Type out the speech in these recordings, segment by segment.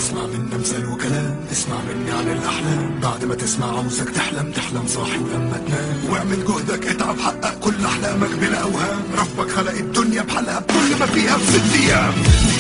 اسمع منا مثال وكلام اسمع مني عن الاحلام بعد ما تسمع عاوزك تحلم تحلم صاحي لما تنام واعمل جهدك اتعب حقق كل احلامك بلا اوهام ربك خلق الدنيا بحالها بكل ما فيها بست ايام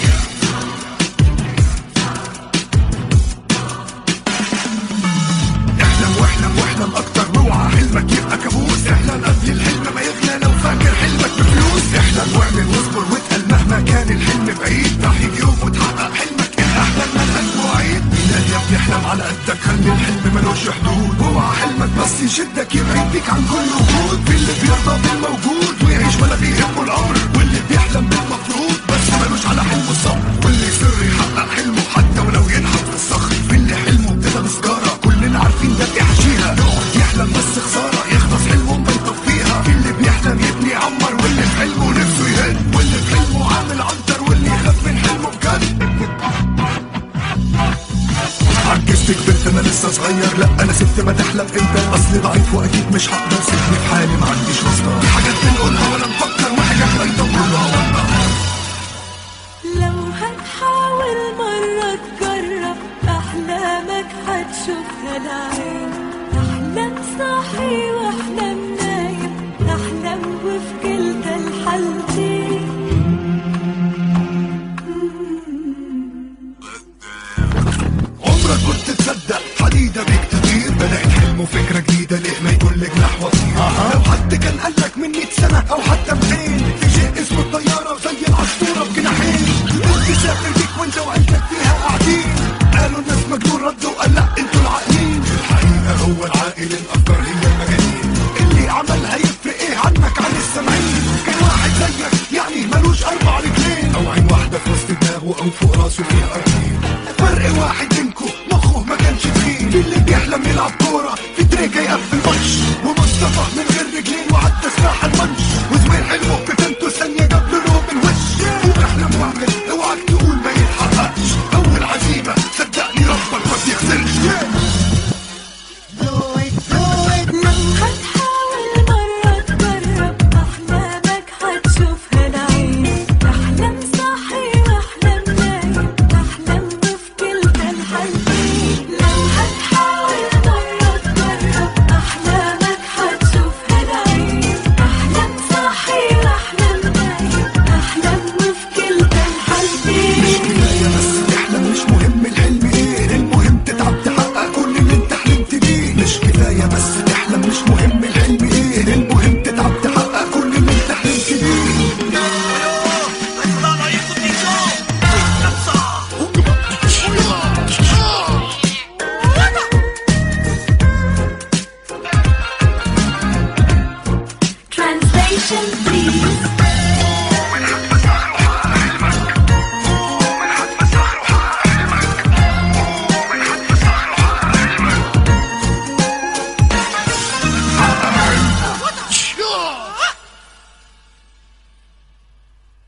احلم واحلم واحلم اكتر اوعى حلمك يبقى كابوس احلم قبل الحلم ما يغلى لو فاكر حلمك بفلوس احلم واعمل واصبر واتقل مهما كان الحلم بعيد راح يجي يوم وتحقق حلمك الاحلام ملهاش مواعيد ميلاد يا ابني احلم على قدك خلي الحلم ملوش حدود اوعى حلمك بس يشدك يبعد بيك عن كل وجود في اللي بيرضى بالموجود ويعيش ولا بيهمه الامر واللي بيحلم بالمفروض بس ملوش على حلمه الصبر واللي يصر يحقق حلمه حتى ولو ينحت في الصخر في اللي حلمه ابتدى بسجاره كلنا عارفين ده بيحشيها يقعد يحلم بس خساره يخلص حلمه ما يطفيها في اللي بيحلم يبني يعمر واللي في حلمه نفسه يهد واللي في حلمه عامل عنتر واللي يخاف من حلمه بجد عجزت كبرت انا لسه صغير لا انا سبت ما تحلم انت اصلي ضعيف واكيد مش هقدر سيبني في حالي ما عنديش واسطه في حاجات بنقولها ولا نفكر وحاجات هيطولها والله لو هتحاول مرة تجرب أحلامك هتشوفها العين أحلام صاحي وأحلام نايم أحلام وفي كلتا الحالتين عمرك كنت تصدق حديدة بيك تطير بدأت حلم وفكرة جديدة ليه ما يكون لك نحو طير لو حد كان قالك من 100 سنة أو حتى 200 في شيء اسمه الطيارة زي العصفورة بجناحين تسافر بيك وانت وعيلتك فيها قاعدين قالوا الناس مجنون ردوا قال لا انتوا العاقلين الحقيقة هو العاقل الأفكار هي المجانين اللي عملها يفرق ايه عنك عن السامعين كان واحد زيك يعني ملوش أربع رجلين أو عين واحدة في وسط دماغه أو فوق راسه فيها